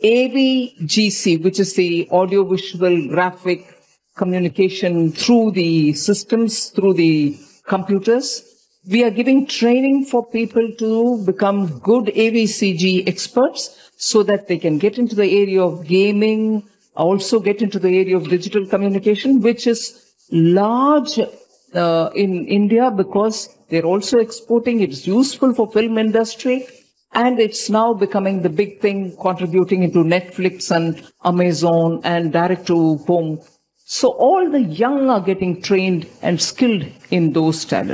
AVGC, which is the audiovisual graphic communication through the systems, through the computers. We are giving training for people to become good AVCG experts so that they can get into the area of gaming, also get into the area of digital communication, which is large uh, in India because they're also exporting. It's useful for film industry. And it's now becoming the big thing contributing into Netflix and Amazon and direct to home. So all the young are getting trained and skilled in those talents.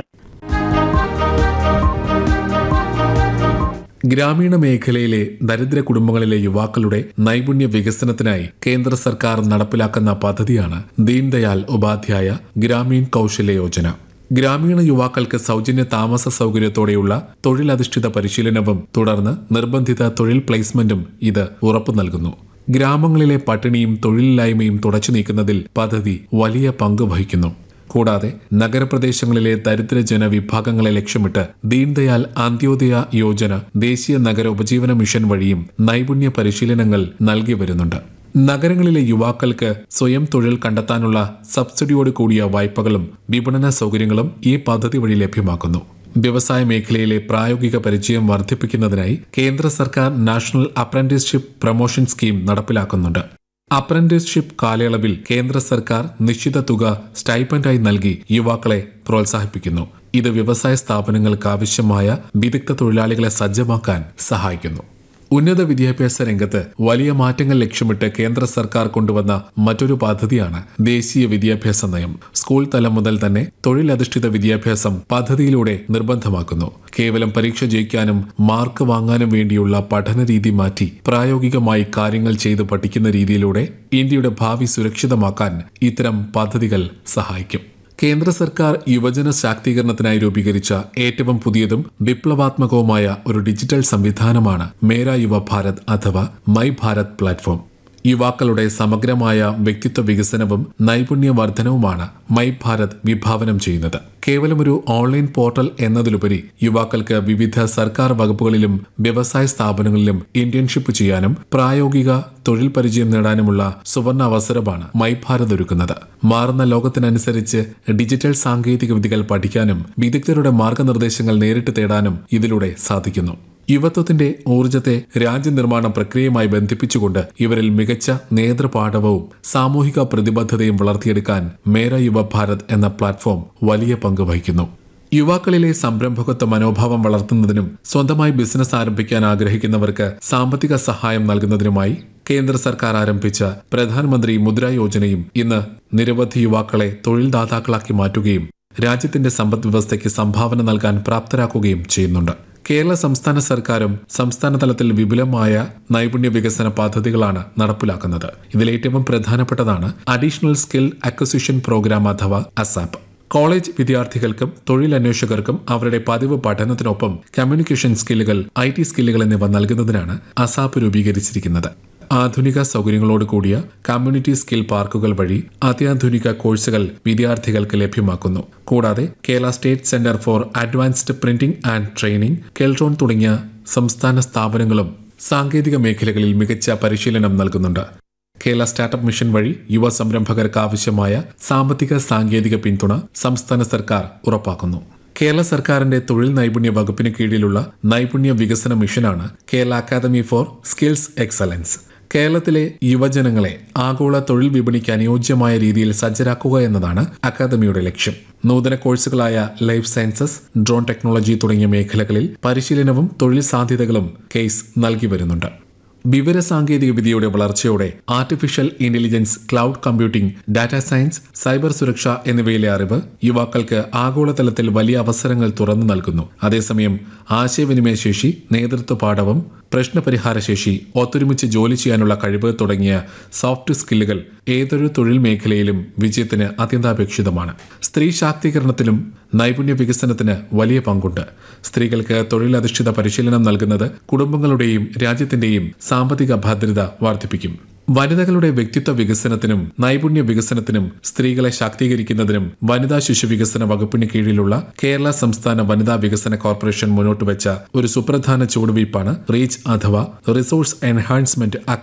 ഗ്രാമീണ മേഖലയിലെ ദരിദ്ര കുടുംബങ്ങളിലെ യുവാക്കളുടെ നൈപുണ്യ വികസനത്തിനായി കേന്ദ്ര സർക്കാർ നടപ്പിലാക്കുന്ന പദ്ധതിയാണ് ദീൻദയാൽ ഉപാധ്യായ ഗ്രാമീൺ കൗശല്യ യോജന ഗ്രാമീണ യുവാക്കൾക്ക് സൗജന്യ താമസ സൗകര്യത്തോടെയുള്ള തൊഴിലധിഷ്ഠിത പരിശീലനവും തുടർന്ന് നിർബന്ധിത തൊഴിൽ പ്ലേസ്മെന്റും ഇത് ഉറപ്പു നൽകുന്നു ഗ്രാമങ്ങളിലെ പട്ടിണിയും തൊഴിലില്ലായ്മയും തുടച്ചു നീക്കുന്നതിൽ പദ്ധതി വലിയ പങ്ക് വഹിക്കുന്നു കൂടാതെ നഗരപ്രദേശങ്ങളിലെ ദരിദ്ര ജനവിഭാഗങ്ങളെ ലക്ഷ്യമിട്ട് ദീൻദയാൽ അന്ത്യോദയ യോജന ദേശീയ നഗര ഉപജീവന മിഷൻ വഴിയും നൈപുണ്യ പരിശീലനങ്ങൾ നൽകി വരുന്നുണ്ട് നഗരങ്ങളിലെ യുവാക്കൾക്ക് സ്വയം തൊഴിൽ കണ്ടെത്താനുള്ള സബ്സിഡിയോട് കൂടിയ വായ്പകളും വിപണന സൗകര്യങ്ങളും ഈ പദ്ധതി വഴി ലഭ്യമാക്കുന്നു വ്യവസായ മേഖലയിലെ പ്രായോഗിക പരിചയം വർദ്ധിപ്പിക്കുന്നതിനായി കേന്ദ്ര സർക്കാർ നാഷണൽ അപ്രന്റീസ്ഷിപ്പ് പ്രൊമോഷൻ സ്കീം നടപ്പിലാക്കുന്നുണ്ട് അപ്രന്റീസ്ഷിപ്പ് കാലയളവിൽ കേന്ദ്ര സർക്കാർ നിശ്ചിത തുക സ്റ്റൈപ്പൻഡായി നൽകി യുവാക്കളെ പ്രോത്സാഹിപ്പിക്കുന്നു ഇത് വ്യവസായ സ്ഥാപനങ്ങൾക്ക് ആവശ്യമായ വിദഗ്ധ തൊഴിലാളികളെ സജ്ജമാക്കാൻ സഹായിക്കുന്നു ഉന്നത വിദ്യാഭ്യാസ രംഗത്ത് വലിയ മാറ്റങ്ങൾ ലക്ഷ്യമിട്ട് കേന്ദ്ര സർക്കാർ കൊണ്ടുവന്ന മറ്റൊരു പദ്ധതിയാണ് ദേശീയ വിദ്യാഭ്യാസ നയം സ്കൂൾ തലം മുതൽ തന്നെ തൊഴിലധിഷ്ഠിത വിദ്യാഭ്യാസം പദ്ധതിയിലൂടെ നിർബന്ധമാക്കുന്നു കേവലം പരീക്ഷ ജയിക്കാനും മാർക്ക് വാങ്ങാനും വേണ്ടിയുള്ള പഠന രീതി മാറ്റി പ്രായോഗികമായി കാര്യങ്ങൾ ചെയ്ത് പഠിക്കുന്ന രീതിയിലൂടെ ഇന്ത്യയുടെ ഭാവി സുരക്ഷിതമാക്കാൻ ഇത്തരം പദ്ധതികൾ സഹായിക്കും കേന്ദ്ര സർക്കാർ യുവജന ശാക്തീകരണത്തിനായി രൂപീകരിച്ച ഏറ്റവും പുതിയതും വിപ്ലവാത്മകവുമായ ഒരു ഡിജിറ്റൽ സംവിധാനമാണ് മേര യുവ ഭാരത് അഥവാ മൈ ഭാരത് പ്ലാറ്റ്ഫോം യുവാക്കളുടെ സമഗ്രമായ വ്യക്തിത്വ വികസനവും നൈപുണ്യ വർധനവുമാണ് മൈ ഭാരത് വിഭാവനം ചെയ്യുന്നത് കേവലം ഒരു ഓൺലൈൻ പോർട്ടൽ എന്നതിലുപരി യുവാക്കൾക്ക് വിവിധ സർക്കാർ വകുപ്പുകളിലും വ്യവസായ സ്ഥാപനങ്ങളിലും ഇന്റേൺഷിപ്പ് ചെയ്യാനും പ്രായോഗിക തൊഴിൽ പരിചയം നേടാനുമുള്ള സുവർണ അവസരമാണ് മൈ ഭാരത് ഒരുക്കുന്നത് മാറുന്ന ലോകത്തിനനുസരിച്ച് ഡിജിറ്റൽ സാങ്കേതിക വിദ്യകൾ പഠിക്കാനും വിദഗ്ധരുടെ മാർഗനിർദ്ദേശങ്ങൾ നേരിട്ട് തേടാനും ഇതിലൂടെ സാധിക്കുന്നു യുവത്വത്തിന്റെ ഊർജത്തെ രാജ്യനിർമ്മാണ പ്രക്രിയയുമായി ബന്ധിപ്പിച്ചുകൊണ്ട് ഇവരിൽ മികച്ച നേതൃപാഠവും സാമൂഹിക പ്രതിബദ്ധതയും വളർത്തിയെടുക്കാൻ മേര യുവ ഭാരത് എന്ന പ്ലാറ്റ്ഫോം വലിയ പങ്ക് വഹിക്കുന്നു യുവാക്കളിലെ സംരംഭകത്വ മനോഭാവം വളർത്തുന്നതിനും സ്വന്തമായി ബിസിനസ് ആരംഭിക്കാൻ ആഗ്രഹിക്കുന്നവർക്ക് സാമ്പത്തിക സഹായം നൽകുന്നതിനുമായി കേന്ദ്ര സർക്കാർ ആരംഭിച്ച പ്രധാനമന്ത്രി മുദ്ര യോജനയും ഇന്ന് നിരവധി യുവാക്കളെ തൊഴിൽദാതാക്കളാക്കി മാറ്റുകയും രാജ്യത്തിന്റെ സമ്പദ് വ്യവസ്ഥയ്ക്ക് സംഭാവന നൽകാൻ പ്രാപ്തരാക്കുകയും ചെയ്യുന്നുണ്ട് കേരള സംസ്ഥാന സർക്കാരും സംസ്ഥാന തലത്തിൽ വിപുലമായ നൈപുണ്യ വികസന പദ്ധതികളാണ് നടപ്പിലാക്കുന്നത് ഇതിലേറ്റവും പ്രധാനപ്പെട്ടതാണ് അഡീഷണൽ സ്കിൽ അക്വസിഷൻ പ്രോഗ്രാം അഥവാ അസാപ്പ് കോളേജ് വിദ്യാർത്ഥികൾക്കും തൊഴിലന്വേഷകർക്കും അവരുടെ പതിവ് പഠനത്തിനൊപ്പം കമ്മ്യൂണിക്കേഷൻ സ്കില്ലുകൾ ഐ ടി സ്കില്ലുകൾ എന്നിവ നൽകുന്നതിനാണ് അസാപ്പ് രൂപീകരിച്ചിരിക്കുന്നത് ആധുനിക സൗകര്യങ്ങളോട് കൂടിയ കമ്മ്യൂണിറ്റി സ്കിൽ പാർക്കുകൾ വഴി അത്യാധുനിക കോഴ്സുകൾ വിദ്യാർത്ഥികൾക്ക് ലഭ്യമാക്കുന്നു കൂടാതെ Kerala state centre for advanced printing and training Keltron തുടങ്ങിയ സംസ്ഥാന സ്ഥാപനങ്ങളും സാങ്കേതിക മേഖലകളിൽ മികച്ച പരിശീലനം നൽകുന്നുണ്ട് കേരള സ്റ്റാർട്ടപ്പ് മിഷൻ വഴി യുവ സംരംഭകർക്ക് ആവശ്യമായ സാമ്പത്തിക സാങ്കേതിക പിന്തുണ സംസ്ഥാന സർക്കാർ ഉറപ്പാക്കുന്നു കേരള സർക്കാരിന്റെ തൊഴിൽ നൈപുണ്യ വകുപ്പിന് കീഴിലുള്ള നൈപുണ്യ വികസന മിഷനാണ് Kerala academy for skills excellence കേരളത്തിലെ യുവജനങ്ങളെ ആഗോള തൊഴിൽ വിപണിക്ക് അനുയോജ്യമായ രീതിയിൽ സജ്ജരാക്കുക എന്നതാണ് അക്കാദമിയുടെ ലക്ഷ്യം നൂതന കോഴ്സുകളായ ലൈഫ് സയൻസസ് ഡ്രോൺ ടെക്നോളജി തുടങ്ങിയ മേഖലകളിൽ പരിശീലനവും തൊഴിൽ സാധ്യതകളും കേസ് നൽകി വരുന്നുണ്ട് വിവരസാങ്കേതിക വിദ്യയുടെ വളർച്ചയോടെ artificial intelligence cloud computing data science cyber സുരക്ഷ എന്നിവയിലെ അറിവ് യുവാക്കൾക്ക് ആഗോളതലത്തിൽ വലിയ അവസരങ്ങൾ തുറന്നു നൽകുന്നു അതേസമയം ആശയവിനിമയ ശേഷി നേതൃത്വ പാഠവും പ്രശ്നപരിഹാര ശേഷി ഒത്തൊരുമിച്ച് ജോലി ചെയ്യാനുള്ള കഴിവ് തുടങ്ങിയ സോഫ്റ്റ് സ്കില്ലുകൾ ഏതൊരു തൊഴിൽ മേഖലയിലും വിജയത്തിന് അത്യന്താപേക്ഷിതമാണ് സ്ത്രീ ശാക്തീകരണത്തിലും നൈപുണ്യ വികസനത്തിന് വലിയ പങ്കുണ്ട് സ്ത്രീകൾക്ക് തൊഴിലധിഷ്ഠിത പരിശീലനം നൽകുന്നത് കുടുംബങ്ങളുടെയും രാജ്യത്തിന്റെയും സാമ്പത്തിക ഭദ്രത വർദ്ധിപ്പിക്കും വനിതകളുടെ വ്യക്തിത്വ വികസനത്തിനും നൈപുണ്യ വികസനത്തിനും സ്ത്രീകളെ ശാക്തീകരിക്കുന്നതിനും വനിതാ ശിശു വികസന വകുപ്പിന് കീഴിലുള്ള കേരള സംസ്ഥാന വനിതാ വികസന കോർപ്പറേഷൻ മുന്നോട്ട് വെച്ച ഒരു സുപ്രധാന ചുവടുവയ്പ്പാണ് റീച്ച് അഥവാ റിസോഴ്സ് എൻഹാൻസ്മെന്റ്